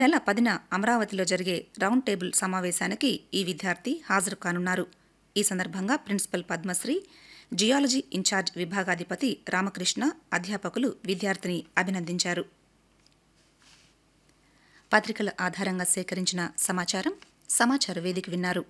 నెల పదిన అమరావతిలో జరిగే రౌండ్ టేబుల్ సమావేశానికి ఈ విద్యార్థి హాజరు కానున్నారు ఈ సందర్భంగా ప్రిన్సిపల్ పద్మశ్రీ జియాలజీ ఇన్ఛార్జ్ విభాగాధిపతి రామకృష్ణ అధ్యాపకులు విద్యార్థిని అభినందించారు పత్రికల ఆధారంగా సేకరించిన సమాచారం సమాచార వేదిక విన్నారు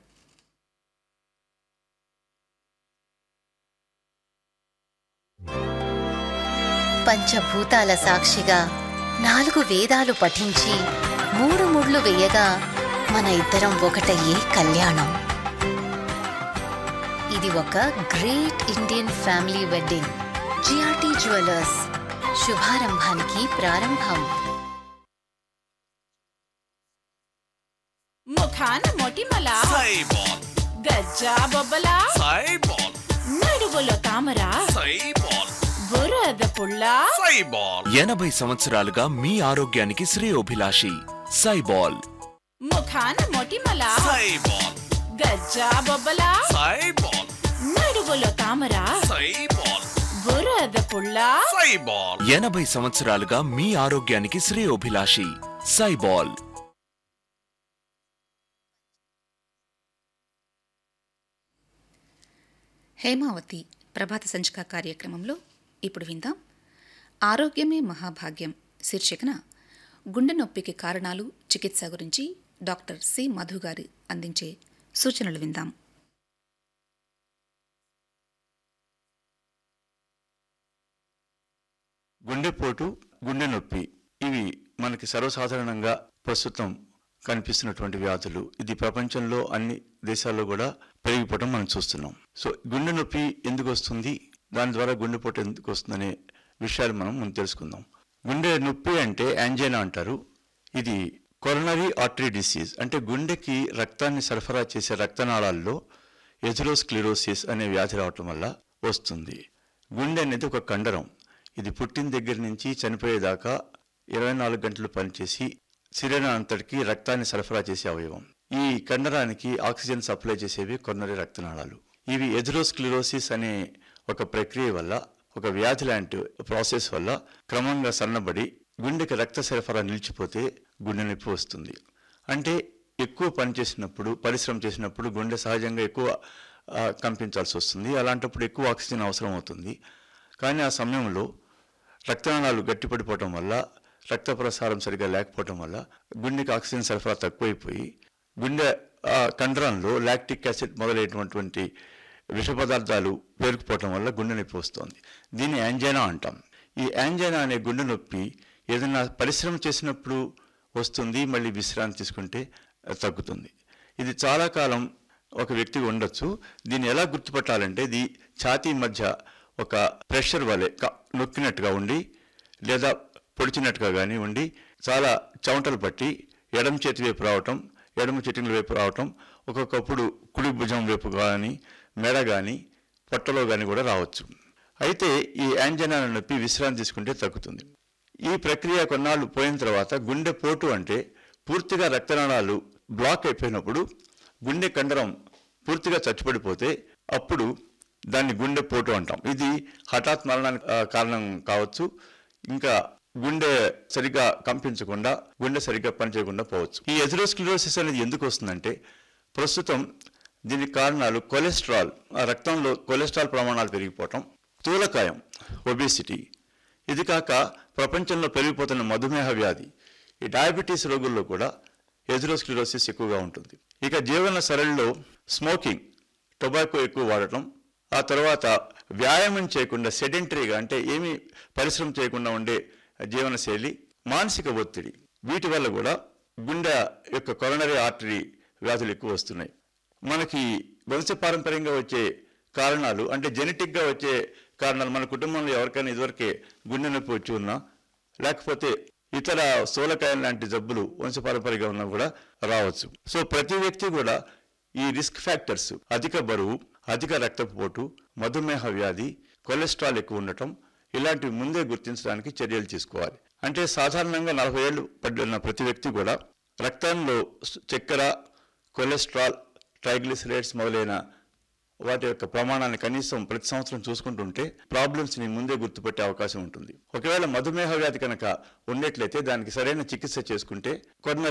పంచభూతాల సాక్షిగా నాలుగు వేదాలు పఠించి మూడు ముళ్ళు వేయగా మన ఇద్దరం ఒకటయ్యే కళ్యాణం ఇది ఒక great Indian family wedding GRT jewellers శుభారంభానికి ప్రారంభం ముఖాన మొటిమల సైబాల్ గజ్జా బొబ్బల సైబాల్ నడుగులో తామర సైబాల్ బురద పుల్ల సైబాల్ ఎనభై సంవత్సరాలుగా మీ ఆరోగ్యానికి శ్రేయోభిలాషి సైబాల్ ముఖాన మొటిమల సైబాల్ గజ్జా బొబ్బల సైబాల్ నడుగులో తామర సైబాల్ బురద పుల్ల సైబాల్ ఎనభై సంవత్సరాలుగా మీ ఆరోగ్యానికి శ్రేయోభిలాషి సైబాల్ హేమావతి ప్రభాత సంచిక కార్యక్రమంలో ఇప్పుడు విందాం ఆరోగ్యమే మహాభాగ్యం శీర్షికన గుండె నొప్పికి కారణాలు చికిత్స గురించి డాక్టర్ సి మధు గారి అందించే సూచనలు విందాం గుండెపోటు గుండె నొప్పి ఇవి మనకి సర్వసాధారణంగా ప్రస్తుతం కనిపిస్తున్నటువంటి వ్యాధులు ఇది ప్రపంచంలో అన్ని దేశాల్లో కూడా పెరిగిపోవడం మనం చూస్తున్నాం సో గుండె నొప్పి ఎందుకు వస్తుంది దాని ద్వారా గుండెపోటు ఎందుకు వస్తుందనే విషయాలు మనం ముందు తెలుసుకుందాం గుండె నొప్పి అంటే యాంజైనా అంటారు ఇది కొరనరీ ఆర్టరీ డిసీజ్ అంటే గుండెకి రక్తాన్ని సరఫరా చేసే రక్తనాళాల్లో ఎథిరోస్క్లిరోసిస్ అనే వ్యాధి రావటం వల్ల వస్తుంది గుండె అనేది ఒక కండరం ఇది పుట్టిన దగ్గర నుంచి చనిపోయేదాకా ఇరవై నాలుగు గంటలు పనిచేసి శరీరం అంతటికి రక్తాన్ని సరఫరా చేసే అవయవం ఈ కండరానికి ఆక్సిజన్ సప్లై చేసేవి కొన్నరి రక్తనాళాలు ఇవి ఎథిరోస్క్లిరోసిస్ అనే ఒక ప్రక్రియ వల్ల ఒక వ్యాధి లాంటి ప్రాసెస్ వల్ల క్రమంగా సన్నబడి గుండెకి రక్త సరఫరా నిలిచిపోతే గుండె నొప్పి వస్తుంది అంటే ఎక్కువ పని చేసినప్పుడు పరిశ్రమ చేసినప్పుడు గుండె సహజంగా ఎక్కువ ఆ, కంపించాల్సి వస్తుంది అలాంటప్పుడు ఎక్కువ ఆక్సిజన్ అవసరం అవుతుంది కానీ ఆ సమయంలో రక్తనాళాలు గట్టిపడిపోవటం వల్ల రక్త ప్రసారం సరిగా లేకపోవటం వల్ల గుండెకి ఆక్సిజన్ సరఫరా తక్కువైపోయి గుండె ఆ, కండరంలో లాక్టిక్ యాసిడ్ మొదలైనటువంటి విష పదార్థాలు పేరుకుపోవటం వల్ల గుండె నొప్పి వస్తుంది దీన్ని యాంజైనా అంటాం ఈ యాంజైనా అనే గుండె నొప్పి ఏదైనా పరిశ్రమ చేసినప్పుడు వస్తుంది మళ్ళీ విశ్రాంతి తీసుకుంటే ఆ, తగ్గుతుంది ఇది చాలా కాలం ఒక వ్యక్తికి ఉండొచ్చు దీన్ని ఎలా గుర్తుపట్టాలంటే ఇది ఛాతీ మధ్య ఒక ప్రెషర్ వలె క- నొక్కినట్టుగా ఉండి లేదా పొడిచినట్టుగా కానీ ఉండి చాలా చెమటలు పట్టి ఎడమ చేతి వైపు రావటం ఎడమ చేతుల వైపు రావటం ఒక్కొక్కప్పుడు కుడి భుజం వైపు కానీ మెడ కానీ పొట్టలో కానీ కూడా రావచ్చు అయితే ఈ యాంజనా నొప్పి విశ్రాంతి తీసుకుంటే తగ్గుతుంది ఈ ప్రక్రియ కొన్నాళ్ళు పోయిన తర్వాత గుండె పోటు అంటే పూర్తిగా రక్తనాళాలు బ్లాక్ అయిపోయినప్పుడు గుండె కండరం పూర్తిగా చచ్చిపడిపోతే అప్పుడు దాన్ని గుండె పోటు అంటాం ఇది హఠాత్ మరణానికి ఆ, కారణం కావచ్చు ఇంకా గుండె సరిగ్గా కంపించకుండా గుండె సరిగ్గా పనిచేయకుండా పోవచ్చు ఈ ఎథిరోస్క్లిరోసిస్ అనేది ఎందుకు వస్తుందంటే ప్రస్తుతం దీనికి కారణాలు కొలెస్ట్రాల్ ఆ రక్తంలో కొలెస్ట్రాల్ ప్రమాణాలు పెరిగిపోవటం స్థూలకాయం ఒబేసిటీ ఇది కాక ప్రపంచంలో పెరిగిపోతున్న మధుమేహ వ్యాధి ఈ డయాబెటీస్ రోగుల్లో కూడా ఎథిరోస్క్లిరోసిస్ ఎక్కువగా ఉంటుంది ఇక జీవన సరళిలో స్మోకింగ్ టొబాకో ఎక్కువ వాడటం ఆ తర్వాత వ్యాయామం చేయకుండా సెడెంటరీగా అంటే ఏమీ పరిశ్రమ చేయకుండా ఉండే జీవనశైలి మానసిక ఒత్తిడి వీటి వల్ల కూడా గుండె యొక్క కొరనరీ ఆర్టరీ వ్యాధులు ఎక్కువ వస్తున్నాయి మనకి వంశపారంపర్యంగా వచ్చే కారణాలు అంటే జెనెటిక్గా వచ్చే కారణాలు మన కుటుంబంలో ఎవరికైనా ఇదివరకే గుండె నొప్పి వచ్చి ఉన్నా లేకపోతే ఇతర స్థూలకాయం లాంటి జబ్బులు వంశపారంపర్యంగా ఉన్నా కూడా రావచ్చు సో ప్రతి వ్యక్తి కూడా ఈ రిస్క్ ఫ్యాక్టర్స్ అధిక బరువు అధిక రక్తపోటు మధుమేహ వ్యాధి కొలెస్ట్రాల్ ఎక్కువ ఉండటం ఇలాంటివి ముందే గుర్తించడానికి చర్యలు తీసుకోవాలి అంటే సాధారణంగా నలభై ఏళ్ళు పడిన ప్రతి వ్యక్తి కూడా రక్తంలో చక్కెర కొలెస్ట్రాల్ ట్రైగ్లిసరైడ్స్ మొదలైన వాటి యొక్క ప్రమాణాన్ని కనీసం ప్రతి సంవత్సరం చూసుకుంటుంటే ప్రాబ్లమ్స్ ని ముందే గుర్తుపట్టే అవకాశం ఉంటుంది ఒకవేళ మధుమేహ వ్యాధి కనుక ఉన్నట్లయితే దానికి సరైన చికిత్స చేసుకుంటే కొన్న